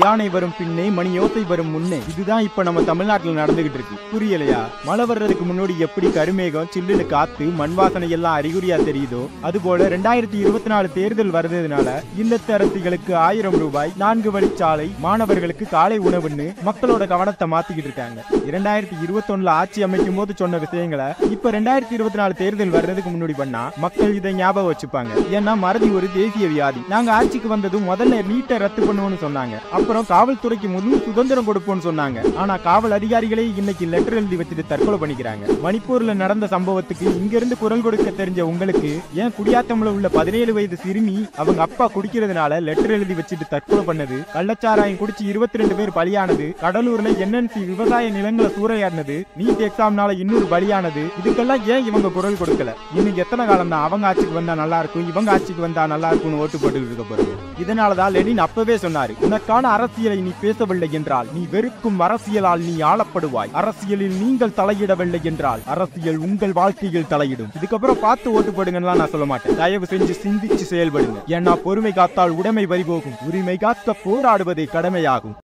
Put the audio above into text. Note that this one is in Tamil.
யானை வரும் பின்னே மணி யோசை வரும் முன்னே இதுதான் இப்ப நம்ம தமிழ்நாட்டுல நடந்துகிட்டு இருக்கு புரியலையா மழை வர்றதுக்கு முன்னாடி எப்படி கருமேகம் சில்லுன்னு காத்து மண் வாசனை எல்லாம் அறிகுறியா தெரியுதோ அதுபோல ரெண்டாயிரத்தி இருபத்தி நாலு தேர்தல் வருதுனால இல்லத்தரசிகளுக்கு ஆயிரம் ரூபாய் நான்கு வழிச்சாலை மாணவர்களுக்கு காலை உணவுன்னு மக்களோட கவனத்தை மாத்திக்கிட்டு இருக்காங்க இரண்டாயிரத்தி இருபத்தொன்னுல ஆட்சி அமைக்கும் போது சொன்ன விஷயங்களை இப்ப ரெண்டாயிரத்தி இருபத்தி நாலு தேர்தல் வர்றதுக்கு முன்னாடி பண்ணா மக்கள் இதை ஞாபகம் வச்சுப்பாங்க ஏன்னா மறதி ஒரு தேசிய வியாதி நாங்க ஆட்சிக்கு வந்ததும் முதல்ல நீட்டை ரத்து பண்ணுவோம்னு சொன்னாங்க அப்புறம் காவல்துறைக்கு முழு சுதந்திரம் கொடுப்போம்னு சொன்னாங்க ஆனா காவல் அதிகாரிகளே இன்னைக்கு லெட்டர் எழுதி வச்சுட்டு தற்கொலை பண்ணிக்கிறாங்க மணிப்பூர்ல நடந்த சம்பவத்துக்கு இங்க இருந்து குரல் கொடுக்க தெரிஞ்ச உங்களுக்கு ஏன் குடியாத்தம்ல உள்ள பதினேழு வயது சிறுமி அவங்க அப்பா குடிக்கிறதுனால லெட்டர் எழுதி வச்சுட்டு தற்கொலை பண்ணது கள்ளச்சாராயம் குடிச்சு இருபத்தி ரெண்டு பேர் பலியானது கடலூர்ல என்என்சி விவசாய நிலங்களை சூறையாடினது நீட் எக்ஸாம்னால இன்னொரு பலியானது இதுக்கெல்லாம் ஏன் இவங்க குரல் கொடுக்கல இன்னும் எத்தனை காலம் தான் அவங்க ஆட்சிக்கு வந்தா நல்லா இருக்கும் இவங்க ஆட்சிக்கு வந்தா நல்லா இருக்கும்னு ஓட்டு போட்டு இருக்க போறது இதனாலதான் லெனின் அப்பவே சொன்னாரு உனக்கான அரசியலை நீ பேசவில்லை என்றால் நீ வெறுக்கும் அரசியலால் நீ ஆளப்படுவாய் அரசியலில் நீங்கள் தலையிடவில்லை என்றால் அரசியல் உங்கள் வாழ்க்கையில் தலையிடும் இதுக்கப்புறம் பார்த்து ஓட்டு போடுங்கன்னு நான் சொல்ல மாட்டேன் தயவு செஞ்சு சிந்திச்சு செயல்படுங்க ஏன்னா பொறுமை காத்தால் உடைமை வரி போகும் உரிமை காக்க போராடுவதே கடமையாகும்